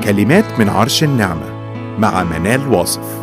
كلمات من عرش النعمة مع منال واصف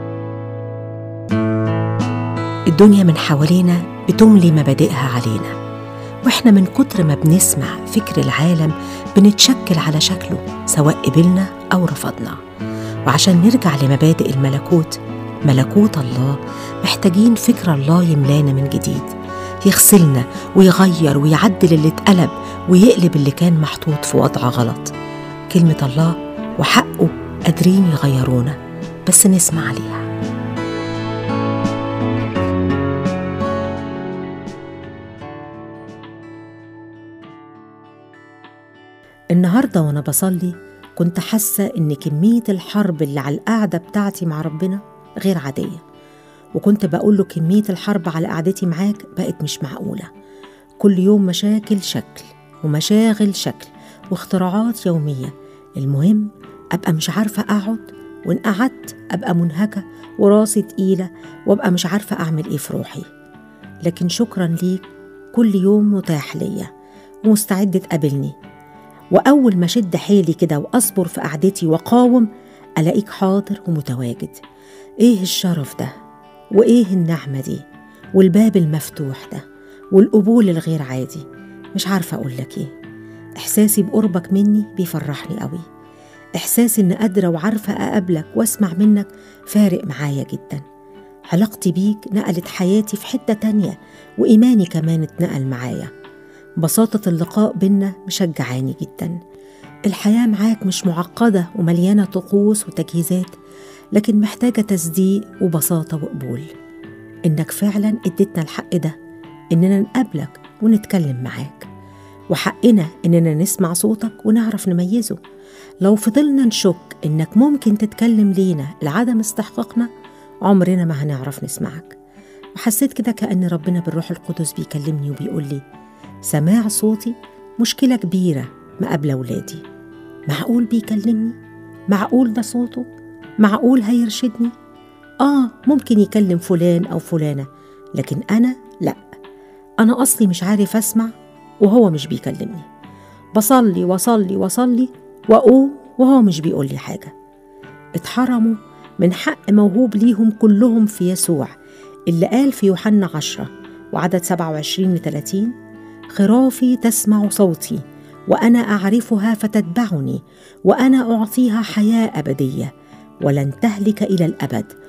الدنيا من حوالينا بتملي مبادئها علينا واحنا من كتر ما بنسمع فكر العالم بنتشكل على شكله سواء قبلنا او رفضنا وعشان نرجع لمبادئ الملكوت ملكوت الله محتاجين فكر الله يملانا من جديد يغسلنا ويغير ويعدل اللي اتقلب ويقلب اللي كان محطوط في وضع غلط كلمة الله وحقه قادرين يغيرونا بس نسمع عليها النهارده وانا بصلي كنت حاسه ان كميه الحرب اللي على القعده بتاعتي مع ربنا غير عاديه وكنت بقول له كميه الحرب على قعدتي معاك بقت مش معقوله كل يوم مشاكل شكل ومشاغل شكل واختراعات يوميه المهم ابقى مش عارفه اقعد وان قعدت ابقى منهكه وراسي تقيله وابقى مش عارفه اعمل ايه في روحي لكن شكرا ليك كل يوم متاح ليا ومستعد تقابلني وأول ما شد حيلي كده وأصبر في قعدتي وقاوم ألاقيك حاضر ومتواجد إيه الشرف ده وإيه النعمة دي والباب المفتوح ده والقبول الغير عادي مش عارفة أقول لك إيه إحساسي بقربك مني بيفرحني قوي إحساسي إن قادرة وعارفة أقابلك وأسمع منك فارق معايا جدا علاقتي بيك نقلت حياتي في حتة تانية وإيماني كمان اتنقل معايا بساطة اللقاء بينا مشجعاني جدا الحياة معاك مش معقدة ومليانة طقوس وتجهيزات لكن محتاجة تصديق وبساطة وقبول إنك فعلا اديتنا الحق ده إننا نقابلك ونتكلم معاك وحقنا إننا نسمع صوتك ونعرف نميزه لو فضلنا نشك إنك ممكن تتكلم لينا لعدم استحقاقنا عمرنا ما هنعرف نسمعك وحسيت كده كأن ربنا بالروح القدس بيكلمني وبيقول لي سماع صوتي مشكلة كبيرة مقابلة ولادي معقول بيكلمني؟ معقول ده صوته؟ معقول هيرشدني؟ آه ممكن يكلم فلان أو فلانة لكن أنا لأ أنا أصلي مش عارف أسمع وهو مش بيكلمني بصلي وصلي وصلي وأقوم وهو مش بيقول لي حاجة اتحرموا من حق موهوب ليهم كلهم في يسوع اللي قال في يوحنا عشرة وعدد 27 ل 30 خرافي تسمع صوتي وانا اعرفها فتتبعني وانا اعطيها حياه ابديه ولن تهلك الى الابد